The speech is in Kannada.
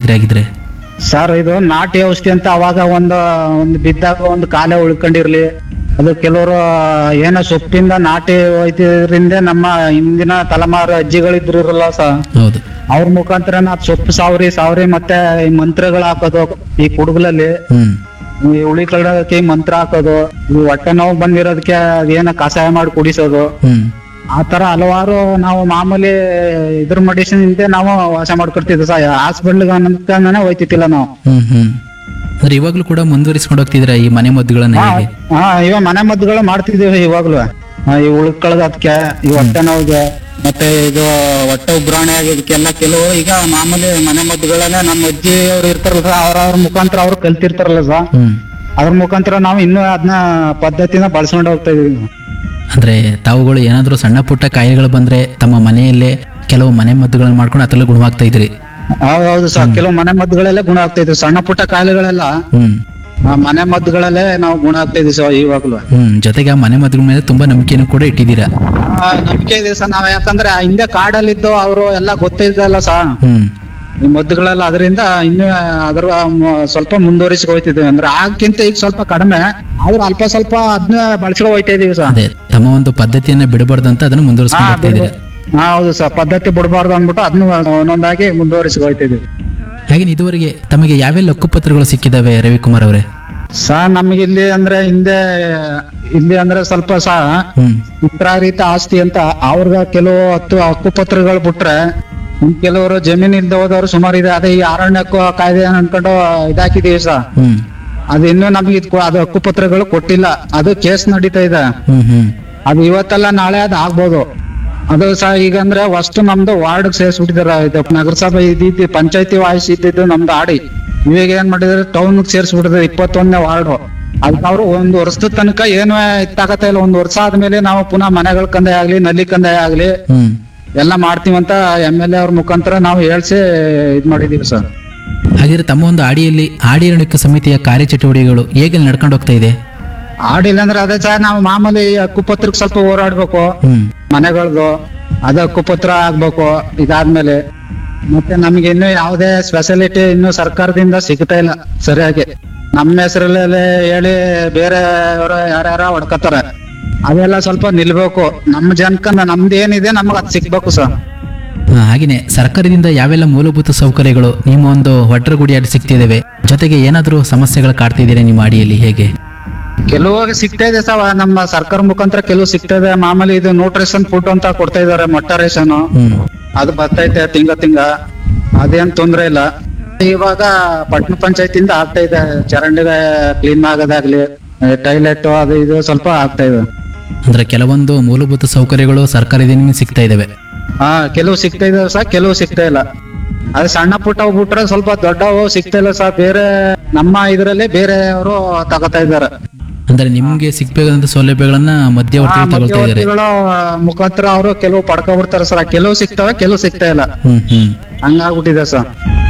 ಮಾಡ್ತೀರಾ ಆಗಿದ್ರೆ ಸರ್ ಇದು ನಾಟಿ ಔಷಧಿ ಅಂತ ಅವಾಗ ಒಂದು ಒಂದು ಬಿದ್ದಾಗ ಒಂದು ಕಾಲೇ ಉಳ್ಕೊಂಡಿರ್ಲಿ ಅದು ಕೆಲವರು ಏನೋ ಸೊಪ್ಪಿಂದ ನಾಟಿ ಹೋಯ್ತಿದ್ರಿಂದ ನಮ್ಮ ಹಿಂದಿನ ತಲೆಮಾರು ಅಜ್ಜಿಗಳಿದ್ರಲ್ಲ ಸರ್ ಹೌದು ಅವ್ರ ಮುಖಾಂತರ ನಾವ್ ಸೊಪ್ಪು ಸಾವ್ರಿ ಸಾವ್ರಿ ಮತ್ತೆ ಈ ಮಂತ್ರಗಳು ಹಾಕೋದು ಈ ಕುಡುಗಲಲ್ಲಿ ಹ್ಮ್ ಈ ಉಳಿ ಕಳ್ಳಕ್ಕೆ ಮಂತ್ರ ಹಾಕೋದು ಈ ಹೊಟ್ಟೆ ನೋವು ಬಂದಿರೋದಕ್ಕೆ ಅದೇನ ಕಷಾಯ ಮಾಡಿ ಕುಡಿಸೋದು ಹ್ಮ್ ಆ ತರ ಹಲವಾರು ನಾವು ಮಾಮೂಲಿ ಇದ್ರ ಮೆಡಿಸಿನ್ ಇಂದ ನಾವು ವಾಸ ಮಾಡ್ಕೊಡ್ತಿದ್ವಿ ಸರ್ ಹಾಸ್ಪಿಟ್ಲ್ಗೆ ಅನ್ನೋದಕ್ಕೆ ಹೋಯ್ತಿತ್ತಿಲ್ಲ ನಾವು ಹ್ಮ್ ಹ್ಮ್ ಅಂದ್ರೆ ಇವಾಗ್ಲೂ ಕೂಡ ಮುಂದುವರಿಸ್ಕೊಂಡು ಹೋಗ್ತಿದ್ದೀರಾ ಈ ಮನೆ ಮದ್ದುಗಳನ್ನ ಹೇಗೆ ಹಾ ಇವಾಗ ಮನೆ ಮದ್ದುಗಳು ಮಾಡ್ತಿದೀವಿ ಇವಾಗ್ಲೂ ಆ, ಈ ಉಳ್ಕಳ್ದಕ್ಕೆ ಈ ಹೊಟ್ಟೆ ನೋವಿಗೆ ಮತ್ತೆ ಇದು ಹೊಟ್ಟೆ ಉಬ್ರಾಣೆ ಆಗಿದಕ್ಕೆಲ್ಲ ಕೆಲವು ಈಗ ಮಾಮೂಲಿ ಮನೆ ಮದ್ದುಗಳನ್ನೇ ನಮ್ಮ ಅಜ್ಜಿ ಅವ್ರು ಇರ್ತಾರಲ್ಲ ಅವ್ರ ಅವ್ರ ಮುಖಾಂತರ ಅವ್ರು ಕಲ್ತಿರ್ತಾರಲ್ಲ ಸರ್ ಹ್ಮ್ ಅದ್ರ ಮುಖಾಂತರ ನಾವು ಇನ್ನೂ ಅದನ್ನ ಪದ್ಧತಿನ ಬಳಸ್ಕೊಂಡು ಹೋಗ್ತಾ ಇದೀವಿ ಅಂದ್ರೆ ತಾವುಗಳು ಏನಾದ್ರೂ ಸಣ್ಣ ಪುಟ್ಟ ಕಾಯಿಲೆಗಳು ಬಂದ್ರೆ ತಮ್ಮ ಮನೆಯಲ್ಲೇ ಕೆಲವು ಮನೆ ಮದ್ದುಗಳನ್ನ ಮಾಡ್ಕೊಂಡು ಅದ್ರಲ್ಲಿ ಗುಣವಾಗ್ತಾ ಇದ್ರಿ ಹೌದು ಸರ್ ಕೆಲವು ಮನೆ ಮದ್ದುಗಳೆಲ್ಲ ಗುಣ ಆಗ್ತಾ ಇದ್ವಿ ಸಣ್ಣ ಪುಟ್ಟ ಕಾಯಿಲೆಗಳೆಲ್ಲ ಹ್ಮ್ ಆ, ಮನೆ ಮದ್ದುಗಳಲ್ಲೇ ನಾವು ಗುಣ ಆಗ್ತಾ ಇದೀವಿ ಸರ್ ಇವಾಗ್ಲೂ ಹ್ಮ್ ಜೊತೆಗೆ ಆ ಮನೆ ಮದ್ದುಗಳ ಮೇಲೆ ತುಂಬಾ ನಂಬಿಕೆಯನ್ನು ಕೂಡ ಇಟ್ಟಿದ್ದೀರಾ ಆ, ನಂಬಿಕೆ ಇದೆ ಸರ್ ನಾವ್ ಯಾಕಂದ್ರೆ ಆ ಹಿಂದೆ ಕಾಡಲ್ಲಿದ್ದು ಅವರು ಎಲ್ಲ ಗೊತ್ತಿದ್ದಲ್ಲ ಸರ್ ಹ್ಮ್ ಈ ಮದ್ದುಗಳೆಲ್ಲ ಅದರಿಂದ ಇನ್ನು ಅದರ ಮ- ಸ್ವಲ್ಪ ಮುಂದುವರಿಸಿ ಹೋಯ್ತಿದ್ವಿ ಅಂದ್ರೆ ಆಗಕ್ಕಿಂತ ಈಗ ಸ್ವಲ್ಪ ಕಡಿಮೆ ಆದ್ರೆ ಅಲ್ಪ ಸ್ವಲ್ಪ ಅದನ್ನ ಬಳಸ್ಕೊಂಡು ಹೋಯ್ತಾ ಇದೀವಿ ಸರ್ ಅದೇ ತಮ್ಮ ಒಂದು ಪದ್ಧತಿಯನ್ನ ಬಿಡಬಾರ್ದು ಅಂತ ಅದನ್ನ ಮುಂದುವರಿಸ್ಕೊಂಡು ಹೋಗ್ತಾ ಇದ್ದೀರಾ ಹಾ ಹೌದು ಸರ್ ಪದ್ಧತಿ ಬಿಡಬಾರ್ದು ಅಂದ್ಬಿಟ್ಟು ಅದನ್ನ ಒಂದೊಂದಾಗಿ ಮುಂದುವರಿಸಿ ಹೋಯ್ತಾ ಇದೀವಿ ಹಾಗೆ ಇದುವರೆಗೆ ತಮಗೆ ಯಾವೆಲ್ಲ ಹಕ್ಕುಪತ್ರಗಳು ಸಿಕ್ಕಿದಾವೆ ರವಿಕುಮಾರ್ ಅವರೇ ಸರ್ ನಮ್ಗೆ ಇಲ್ಲಿ ಅಂದ್ರೆ ಹಿಂದೆ ಇಲ್ಲಿ ಅಂದ್ರೆ ಸ್ವಲ್ಪ ಸಹ ಹ್ಮ್ ಪಿತ್ರಾರಿತ ಆಸ್ತಿ ಅಂತ ಅವ್ರಿಗೆ ಕೆಲವು ಹತ್ತು ಹಕ್ಕುಪತ್ರಗಳು ಬಿಟ್ರೆ ಇನ್ ಕೆಲವರು ಜಮೀನ್ ಇಲ್ದ ಹೋದವ್ರು ಸುಮಾರು ಇದೆ ಅದೇ ಈ ಅರಣ್ಯ ಹಕ್ಕು ಕಾಯ್ದೆ ಅನ್ಕೊಂಡು ಇದಾಕಿದೀವಿ ಸರ್ ಹ್ಮ್ ಅದು ಇನ್ನೂ ನಮ್ಗೆ ಇದ್ ಕೊ- ಅದು ಹಕ್ಕುಪತ್ರಗಳು ಕೊಟ್ಟಿಲ್ಲ ಅದು ಕೇಸ್ ನಡೀತಾ ಇದೆ ಹ್ಮ್ ಹ್ಮ್ ಅದು ಇವತ್ತಲ್ಲ ನಾಳೆ ಅದು ಆಗ್ಬೋದು ಅದು ಸಹ ಈಗ ಅಂದ್ರೆ ಫಸ್ಟ್ ನಮ್ದು ವಾರ್ಡ್ ಸೇರ್ಸ್ಬಿಟ್ಟಿದಾರ ಇದು ನಗರಸಭೆ ಇದ್ದಿದ್ದು ಪಂಚಾಯತಿ ವಾಯ್ಸ್ ಇದ್ದಿದ್ದು ನಮ್ದು ಆಡಿ ಇವಾಗ ಏನ್ ಮಾಡಿದಾರೆ ಟೌನ್ ಸೇರ್ಸ್ಬಿಟ್ಟಿದ್ದಾರೆ ಇಪ್ಪತ್ತೊಂದನೇ ವಾರ್ಡ್ ಅದಕ್ಕೆ ಅವರು ಒಂದು ವರ್ಷದ ತನಕ ಏನು ಇತ್ತಾಗತ್ತ ಇಲ್ಲ ಒಂದು ವರ್ಷ ಆದ್ಮೇಲೆ ನಾವು ಪುನಃ ಮನೆಗಳ ಕಂದಾಯ ಆಗ್ಲಿ ನಲ್ಲಿ ಕಂದಾಯ ಆಗ್ಲಿ ಹ್ಮ್ ಎಲ್ಲ ಮಾಡ್ತೀವಂತ ಎಮ್ ಎಲ್ ಎ ಅವ್ರ ಮುಖಾಂತರ ನಾವು ಹೇಳ್ಸಿ ಇದ್ ಮಾಡಿದೀವಿ ಸರ್ ಹಾಗಿದ್ರೆ ತಮ್ಮ ಒಂದು ಆಡಿಯಲ್ಲಿ ಆಡಿ ಅರಣ್ಯಕ್ಕೆ ಸಮಿತಿಯ ಕಾರ್ಯಚಟುವಟಿಕೆಗಳು ಹೇಗೆ ನಡ್ಕೊಂಡು ಹೋಗ್ತಾ ಇದೆ ಆಡಿಲ್ಲ ಅಂದ್ರೆ ಅದೇ ಸರ್ ನಾವು ಮಾಮೂಲಿ ಹಕ್ಕುಪತ್ರಕ್ಕೆ ಸ್ವಲ್ಪ ಹೋರಾಡ್ಬೇಕು ಹ್ಮ್ ಮನೆಗಳದು ಅದ ಹಕ್ಕುಪತ್ರ ಆಗ್ಬೇಕು ಇದಾದ್ಮೇಲೆ ಮತ್ತೆ ನಮ್ಗೆ ಇನ್ನು ಯಾವುದೇ ಸ್ಪೆಷಾಲಿಟಿ ಇನ್ನು ಸರ್ಕಾರದಿಂದ ಸಿಗ್ತಾ ಇಲ್ಲ ಸರಿಯಾಗಿ ನಮ್ಮ ಹೆಸರಲ್ಲೇ ಹೇಳಿ ಬೇರೆ ಯಾರ್ಯಾರ ಹೊಡ್ಕತ್ತಾರ ಅದೆಲ್ಲ ಸ್ವಲ್ಪ ನಿಲ್ಬೇಕು ನಮ್ಮ ಜನಕ ನಮ್ದು ಏನಿದೆ ನಮ್ಗೆ ಅದ್ ಸಿಗ್ಬೇಕು ಸರ್ ಹಾ, ಹಾಗೇನೆ ಸರ್ಕಾರದಿಂದ ಯಾವೆಲ್ಲ ಮೂಲಭೂತ ಸೌಕರ್ಯಗಳು ನಿಮ್ಮ ಒಂದು ಒಡ್ರಗುಡಿಯಾಡಿ ಸಿಗ್ತಿದ್ದಾವೆ ಜೊತೆಗೆ ಏನಾದರೂ ಸಮಸ್ಯೆಗಳು ಕಾಡ್ತಿದ್ದೀರಾ ನಿಮ್ಮ ಅಡಿಯಲ್ಲಿ ಹೇಗೆ ಕೆಲವು ಸಿಗ್ತಾ ಇದೆ ಸರ್ ನಮ್ಮ ಸರ್ಕಾರ ಮುಖಾಂತರ ಕೆಲವು ಸಿಗ್ತಾ ಇದೆ ಮಾಮೂಲಿ ಇದು ನ್ಯೂಟ್ರಿಷನ್ ಫುಡ್ ಅಂತ ಕೊಡ್ತಾ ಇದಾರೆ ಮೊಟ್ಟ ರೇಷನ್ ಹ್ಮ್ ಅದು ಬರ್ತೈತೆ ತಿಂಗ ತಿಂಗ ಅದೇನ್ ತೊಂದ್ರೆ ಇಲ್ಲ ಇವಾಗ ಪಟ್ಟಣ ಪಂಚಾಯತಿಂದ ಆಗ್ತಾ ಇದೆ ಚರಂಡಿಗೆ ಕ್ಲೀನ್ ಆಗೋದಾಗ್ಲಿ ಟೈಲೆಟ್ ಅದು ಇದು ಸ್ವಲ್ಪ ಆಗ್ತಾ ಇದೆ ಅಂದ್ರೆ ಕೆಲವೊಂದು ಮೂಲಭೂತ ಸೌಕರ್ಯಗಳು ಸರ್ಕಾರದಿಂದ ನಿಮಗೆ ಸಿಗ್ತಾ ಇದಾವೆ ಹಾ ಕೆಲವು ಸಿಗ್ತಾ ಇದಾವೆ ಸರ್ ಕೆಲವು ಸಿಗ್ತಾ ಇಲ್ಲ ಅದೇ ಸಣ್ಣ ಪುಟ್ಟ ಬಿಟ್ರೆ ಸ್ವಲ್ಪ ದೊಡ್ಡವು ಸಿಗ್ತಾ ಇಲ್ಲ ಸರ್ ಬೇರೆ ನಮ್ಮ ಇದ್ರಲ್ಲಿ ಬೇರೆಯವರು ತಗೋತಾ ಇದ್ದಾರೆ ಅಂದ್ರೆ ನಿಮ್ಗೆ ಸಿಗ್ಬೇಕಾದಂತ ಸೌಲಭ್ಯಗಳನ್ನ ಮಧ್ಯವರ್ತಿಗಳು ತಗೊಳ್ತಾ ಇದ್ದಾರೆ ಮಧ್ಯವರ್ತಿಗಳ ಮುಖಾಂತರ ಅವರು ಕೆಲವು ಪಡ್ಕೊಬಿಡ್ತಾರೆ ಸರ್ ಕೆಲವು ಸಿಗ್ತವೆ ಕೆಲವು ಸಿಗ್ತಾ ಇಲ್ಲ ಹ್ಮ್ ಹ್ಮ್ ಹಂಗಾಗ್ಬಿಟ್ಟಿದೆ ಸರ್